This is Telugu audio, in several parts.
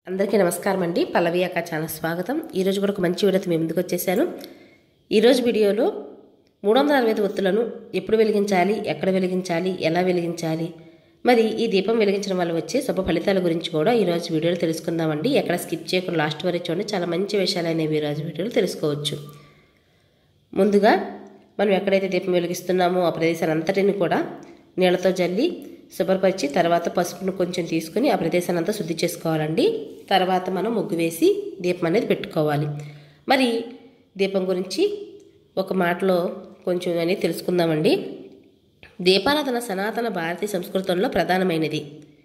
అందరికీ నమస్కారం అండి పల్లవి అక్క ఛానల్ స్వాగతం ఈరోజు కూడా ఒక మంచి వీడియోతో మేము ముందుకు వచ్చేసాను ఈరోజు వీడియోలో మూడు వందల అరవై ఐదు ఒత్తులను ఎప్పుడు వెలిగించాలి ఎక్కడ వెలిగించాలి ఎలా వెలిగించాలి మరి ఈ దీపం వెలిగించడం వల్ల వచ్చే శుభ ఫలితాల గురించి కూడా ఈరోజు వీడియోలో తెలుసుకుందామండి ఎక్కడ స్కిప్ చేయకుండా లాస్ట్ వరకు చూడండి చాలా మంచి విషయాలు అనేవి ఈరోజు వీడియోలో తెలుసుకోవచ్చు ముందుగా మనం ఎక్కడైతే దీపం వెలిగిస్తున్నామో ఆ ప్రదేశాన్ని అంతటిని కూడా నీళ్ళతో జల్లి శుభ్రపరిచి తర్వాత పసుపును కొంచెం తీసుకుని ఆ ప్రదేశాన్ని అంతా శుద్ధి చేసుకోవాలండి తర్వాత మనం ముగ్గు వేసి దీపం అనేది పెట్టుకోవాలి మరి దీపం గురించి ఒక మాటలో కొంచెం అనేది తెలుసుకుందామండి దీపారాధన సనాతన భారతీయ సంస్కృతంలో ప్రధానమైనది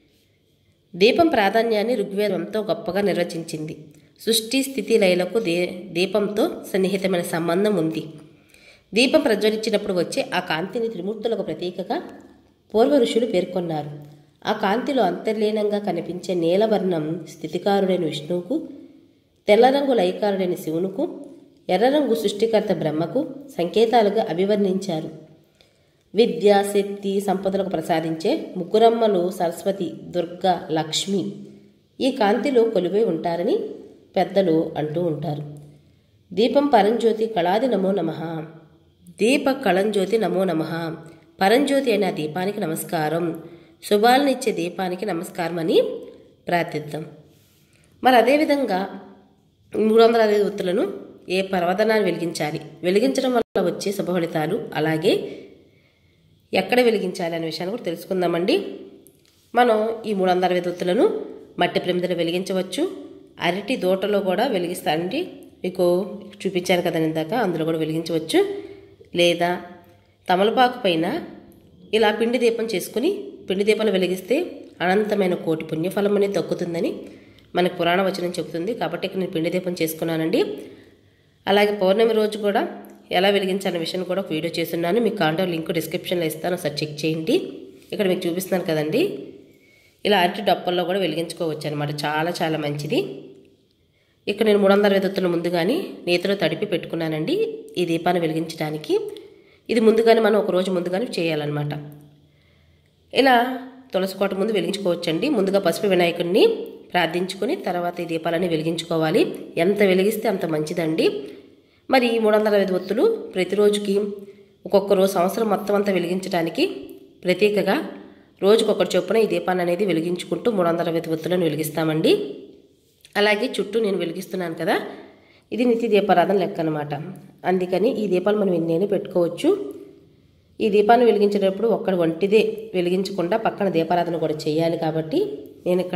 దీపం ప్రాధాన్యాన్ని ఋగ్వేదం ఎంతో గొప్పగా నిర్వచించింది సృష్టి స్థితి లయలకు దే దీపంతో సన్నిహితమైన సంబంధం ఉంది దీపం ప్రజ్వలించినప్పుడు వచ్చే ఆ కాంతిని త్రిమూర్తులకు ప్రతీకగా పూర్వ ఋషులు పేర్కొన్నారు ఆ కాంతిలో అంతర్లీనంగా కనిపించే నీలవర్ణం స్థితికారుడైన విష్ణువుకు తెల్లరంగు లయకారుడైన శివునుకు ఎర్రరంగు సృష్టికర్త బ్రహ్మకు సంకేతాలుగా అభివర్ణించారు విద్య శక్తి సంపదలకు ప్రసాదించే ముగ్గురమ్మలు సరస్వతి దుర్గ లక్ష్మి ఈ కాంతిలో కొలువై ఉంటారని పెద్దలు అంటూ ఉంటారు దీపం పరంజ్యోతి కళాది నమో నమ దీప కళంజ్యోతి నమో నమ పరంజ్యోతి అయిన ఆ దీపానికి నమస్కారం శుభాలనిచ్చే దీపానికి నమస్కారం అని ప్రార్థిద్దాం మరి అదేవిధంగా మూడు వందల అరవై ఒత్తులను ఏ పర్వదనాన్ని వెలిగించాలి వెలిగించడం వల్ల వచ్చే శుభ ఫలితాలు అలాగే ఎక్కడ వెలిగించాలి అనే విషయాన్ని కూడా తెలుసుకుందామండి మనం ఈ మూడు వందల అరవై ఒత్తులను మట్టి ప్రమిదలు వెలిగించవచ్చు అరటి దూటలో కూడా వెలిగిస్తానండి మీకు చూపించాను కదా ఇందాక అందులో కూడా వెలిగించవచ్చు లేదా తమలపాకు పైన ఇలా పిండి దీపం చేసుకుని పిండి దీపాలు వెలిగిస్తే అనంతమైన కోటి పుణ్యఫలం అనేది దక్కుతుందని మనకు పురాణ వచనం చెబుతుంది కాబట్టి ఇక్కడ నేను పిండి దీపం చేసుకున్నానండి అలాగే పౌర్ణమి రోజు కూడా ఎలా వెలిగించాలనే విషయం కూడా ఒక వీడియో చేస్తున్నాను మీకు కాంటాక్ట్ లింక్ డిస్క్రిప్షన్లో ఇస్తాను ఒకసారి చెక్ చేయండి ఇక్కడ మీకు చూపిస్తున్నాను కదండి ఇలా అరటి డప్పల్లో కూడా వెలిగించుకోవచ్చు అనమాట చాలా చాలా మంచిది ఇక్కడ నేను మూడు వందల అరవై దొత్తుల ముందుగానే నేతిలో తడిపి పెట్టుకున్నానండి ఈ దీపాన్ని వెలిగించడానికి ఇది ముందుగానే మనం ఒక రోజు ముందుగానే చేయాలన్నమాట ఇలా తులసి కోట ముందు వెలిగించుకోవచ్చండి ముందుగా పసుపు వినాయకుడిని ప్రార్థించుకొని తర్వాత ఈ దీపాలని వెలిగించుకోవాలి ఎంత వెలిగిస్తే అంత మంచిదండి మరి ఈ మూడు వందల ఐదు ఒత్తులు ప్రతిరోజుకి ఒక్కొక్క రోజు సంవత్సరం మొత్తం అంతా వెలిగించడానికి ప్రత్యేకగా రోజుకొకటి చొప్పున ఈ దీపాన్ని అనేది వెలిగించుకుంటూ మూడు వందల అరవై ఒత్తులను వెలిగిస్తామండి అలాగే చుట్టూ నేను వెలిగిస్తున్నాను కదా ఇది నిత్య దీపారాధన లెక్క అనమాట అందుకని ఈ దీపాలు మనం ఎన్నైనా పెట్టుకోవచ్చు ఈ దీపాన్ని వెలిగించేటప్పుడు ఒక్కడి వంటిదే వెలిగించకుండా పక్కన దీపారాధన కూడా చేయాలి కాబట్టి నేను ఇక్కడ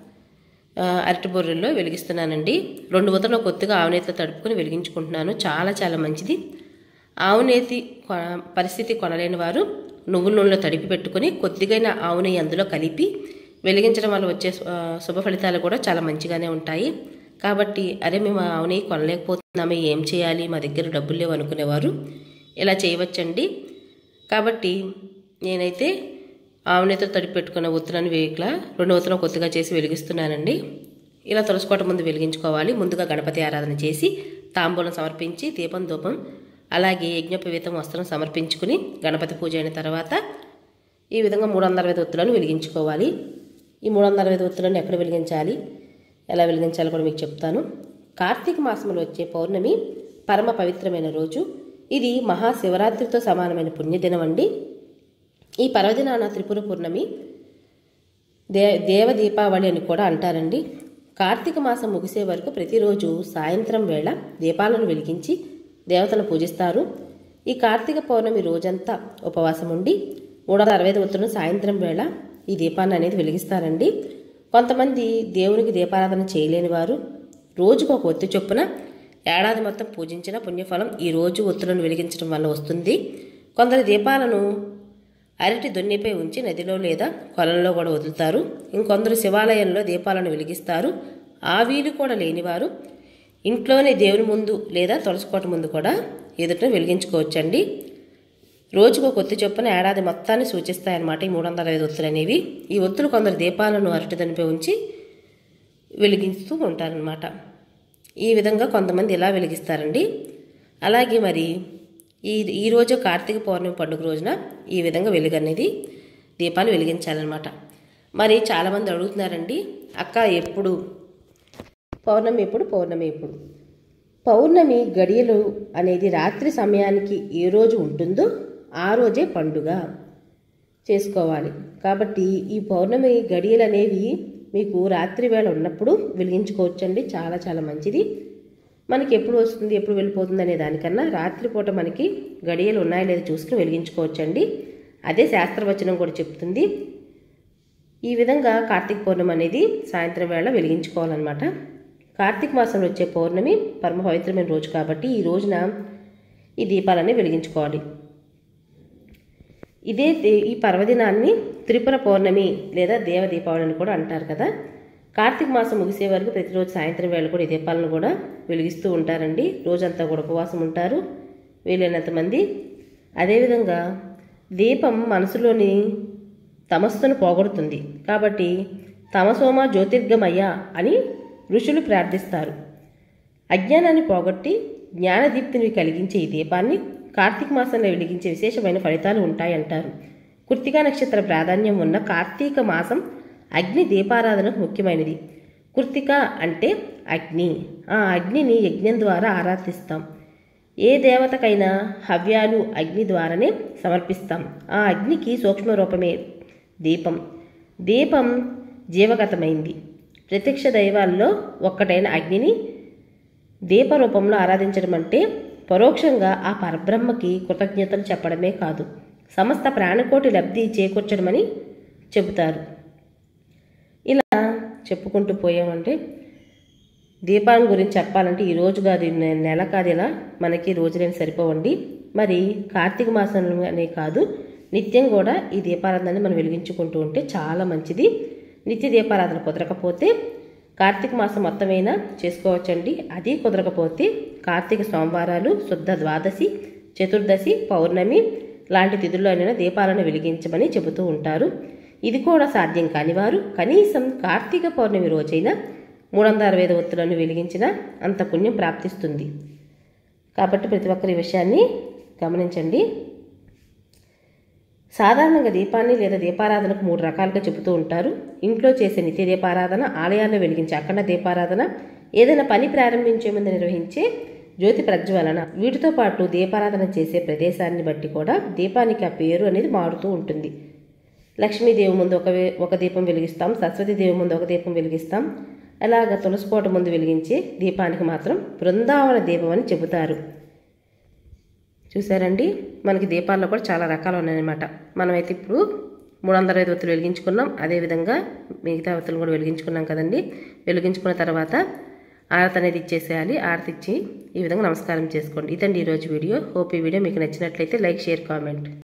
అరటి బొర్రెల్లో వెలిగిస్తున్నానండి రెండు ఉతలో కొద్దిగా ఆవునేతితో తడుపుకొని వెలిగించుకుంటున్నాను చాలా చాలా మంచిది ఆవునేతి పరిస్థితి కొనలేని వారు నువ్వుల నూనెలో తడిపి పెట్టుకొని కొద్దిగైన ఆవు నెయ్యి అందులో కలిపి వెలిగించడం వల్ల వచ్చే శుభ ఫలితాలు కూడా చాలా మంచిగానే ఉంటాయి కాబట్టి అరే మేము ఆవు నెయ్యి కొనలేకపోతున్నామే ఏం చేయాలి మా దగ్గర డబ్బులు లేవు అనుకునేవారు ఇలా చేయవచ్చండి కాబట్టి నేనైతే ఆవునేతో తడిపి పెట్టుకున్న ఉత్తరాన్ని వేయట్లా రెండు ఉత్తరం కొద్దిగా చేసి వెలిగిస్తున్నానండి ఇలా తులసికోట ముందు వెలిగించుకోవాలి ముందుగా గణపతి ఆరాధన చేసి తాంబూలం సమర్పించి దీపం ధూపం అలాగే యజ్ఞోపవీతం వస్త్రం సమర్పించుకుని గణపతి పూజ అయిన తర్వాత ఈ విధంగా మూడు వందల అరవై ఒత్తులను వెలిగించుకోవాలి ఈ మూడు వందల అరవై ఒత్తులను ఎక్కడ వెలిగించాలి ఎలా వెలిగించాలో కూడా మీకు చెప్తాను కార్తీక మాసంలో వచ్చే పౌర్ణమి పరమ పవిత్రమైన రోజు ఇది మహాశివరాత్రితో సమానమైన పుణ్యదినం అండి ఈ పర్వదినాన త్రిపుర పూర్ణమి దే దేవ దీపావళి అని కూడా అంటారండి కార్తీక మాసం ముగిసే వరకు ప్రతిరోజు సాయంత్రం వేళ దీపాలను వెలిగించి దేవతలను పూజిస్తారు ఈ కార్తీక పౌర్ణమి రోజంతా ఉపవాసం ఉండి మూడు వందల అరవై ఒత్తులను సాయంత్రం వేళ ఈ దీపాన్ని అనేది వెలిగిస్తారండి కొంతమంది దేవునికి దీపారాధన చేయలేని వారు రోజుకు ఒక ఒత్తి చొప్పున ఏడాది మొత్తం పూజించిన పుణ్యఫలం ఈ రోజు ఒత్తులను వెలిగించడం వల్ల వస్తుంది కొందరు దీపాలను అరటి దొన్నిపై ఉంచి నదిలో లేదా కొలంలో కూడా వదులుతారు ఇంకొందరు శివాలయంలో దీపాలను వెలిగిస్తారు ఆ వీలు కూడా లేనివారు ఇంట్లోనే దేవుని ముందు లేదా తులసికోట ముందు కూడా ఎదుట వెలిగించుకోవచ్చండి రోజుకు ఒక ఒత్తి చొప్పున ఏడాది మొత్తాన్ని సూచిస్తాయన్నమాట ఈ మూడు వందల ఐదు ఒత్తులు అనేవి ఈ ఒత్తులు కొందరు దీపాలను అరటి దనిపై ఉంచి వెలిగిస్తూ ఉంటారనమాట ఈ విధంగా కొంతమంది ఇలా వెలిగిస్తారండి అలాగే మరి ఈ ఈరోజు కార్తీక పౌర్ణమి పండుగ రోజున ఈ విధంగా వెలుగు అనేది దీపాలు వెలిగించాలన్నమాట మరి చాలామంది అడుగుతున్నారండి అక్క ఎప్పుడు పౌర్ణమి ఎప్పుడు పౌర్ణమి ఎప్పుడు పౌర్ణమి గడియలు అనేది రాత్రి సమయానికి ఏ రోజు ఉంటుందో ఆ రోజే పండుగ చేసుకోవాలి కాబట్టి ఈ పౌర్ణమి గడియలు అనేవి మీకు రాత్రి వేళ ఉన్నప్పుడు వెలిగించుకోవచ్చండి చాలా చాలా మంచిది మనకి ఎప్పుడు వస్తుంది ఎప్పుడు వెళ్ళిపోతుంది అనే దానికన్నా రాత్రిపూట మనకి గడియలు ఉన్నాయో లేదో చూసుకుని వెలిగించుకోవచ్చండి అదే శాస్త్రవచనం కూడా చెప్తుంది ఈ విధంగా కార్తీక పౌర్ణమి అనేది సాయంత్రం వేళ వెలిగించుకోవాలన్నమాట కార్తీక మాసంలో వచ్చే పౌర్ణమి పరమ పవిత్రమైన రోజు కాబట్టి ఈ రోజున ఈ దీపాలన్నీ వెలిగించుకోవాలి ఇదే దే- ఈ పర్వదినాన్ని త్రిపుర పౌర్ణమి లేదా దేవ దీపావళి అని కూడా అంటారు కదా కార్తీక మాసం ముగిసే వరకు ప్రతిరోజు సాయంత్రం వేళ కూడా ఈ దీపాలను కూడా వెలిగిస్తూ ఉంటారండి రోజంతా కూడా ఉపవాసం ఉంటారు వీలైనంత మంది అదేవిధంగా దీపం మనసులోని తమస్సును పోగొడుతుంది కాబట్టి తమసోమ జ్యోతిర్గమయ్య అని ఋషులు ప్రార్థిస్తారు అజ్ఞానాన్ని పోగొట్టి జ్ఞానదీప్తిని కలిగించే ఈ దీపాన్ని కార్తీక మాసంలో వెలిగించే విశేషమైన ఫలితాలు ఉంటాయంటారు కృత్తికా నక్షత్ర ప్రాధాన్యం ఉన్న కార్తీక మాసం అగ్ని దీపారాధనకు ముఖ్యమైనది కృత్తిక అంటే అగ్ని ఆ అగ్నిని యజ్ఞం ద్వారా ఆరాధిస్తాం ఏ దేవతకైనా హవ్యాలు అగ్ని ద్వారానే సమర్పిస్తాం ఆ అగ్నికి సూక్ష్మ రూపమే దీపం దీపం జీవగతమైంది ప్రత్యక్ష దైవాల్లో ఒక్కటైన అగ్నిని దీపరూపంలో ఆరాధించడం అంటే పరోక్షంగా ఆ పరబ్రహ్మకి కృతజ్ఞతలు చెప్పడమే కాదు సమస్త ప్రాణకోటి లబ్ధి చేకూర్చడమని చెబుతారు ఇలా చెప్పుకుంటూ పోయామంటే దీపాన్ని గురించి చెప్పాలంటే ఈ రోజు కాదు ఈ నె- నెల కాదు ఇలా మనకి రోజులేని సరిపోవండి మరి కార్తీక మాసం అనే కాదు నిత్యం కూడా ఈ దీపారాధనని మనం వెలిగించుకుంటూ ఉంటే చాలా మంచిది నిత్య దీపారాధన కుదరకపోతే కార్తీక మాసం మొత్తమైనా చేసుకోవచ్చండి అది కుదరకపోతే కార్తీక సోమవారాలు శుద్ధ ద్వాదశి చతుర్దశి పౌర్ణమి లాంటి తిథుల్లోనైనా దీపాలను వెలిగించమని చెబుతూ ఉంటారు ఇది కూడా సాధ్యం కాని వారు కనీసం కార్తీక పౌర్ణమి రోజైనా మూడు వందల అరవై ఐదు ఒత్తులను వెలిగించిన అంత పుణ్యం ప్రాప్తిస్తుంది కాబట్టి ప్రతి ఒక్కరి ఈ విషయాన్ని గమనించండి సాధారణంగా దీపాన్ని లేదా దీపారాధనకు మూడు రకాలుగా చెబుతూ ఉంటారు ఇంట్లో చేసే నిత్య దీపారాధన ఆలయాల్లో వెలిగించే అఖండ దీపారాధన ఏదైనా పని ప్రారంభించే ముందు నిర్వహించే జ్యోతి ప్రజ్వలన వీటితో పాటు దీపారాధన చేసే ప్రదేశాన్ని బట్టి కూడా దీపానికి ఆ పేరు అనేది మారుతూ ఉంటుంది లక్ష్మీదేవి ముందు ఒక వే- ఒక దీపం వెలిగిస్తాం సరస్వతీదేవి ముందు ఒక దీపం వెలిగిస్తాం అలాగ తులసికోట ముందు వెలిగించే దీపానికి మాత్రం బృందావన దీపం అని చెబుతారు చూసారండి మనకి దీపాల్లో కూడా చాలా రకాలు ఉన్నాయన్నమాట మనమైతే ఇప్పుడు మూడు వందల ఐదు ఒత్తులు వెలిగించుకున్నాం అదేవిధంగా మిగతా ఒత్తులు కూడా వెలిగించుకున్నాం కదండి వెలిగించుకున్న తర్వాత ఆరతి అనేది ఇచ్చేసేయాలి ఆరతి ఇచ్చి ఈ విధంగా నమస్కారం చేసుకోండి ఇదండి ఈరోజు వీడియో హోప్ ఈ వీడియో మీకు నచ్చినట్లయితే లైక్ షేర్ కామెంట్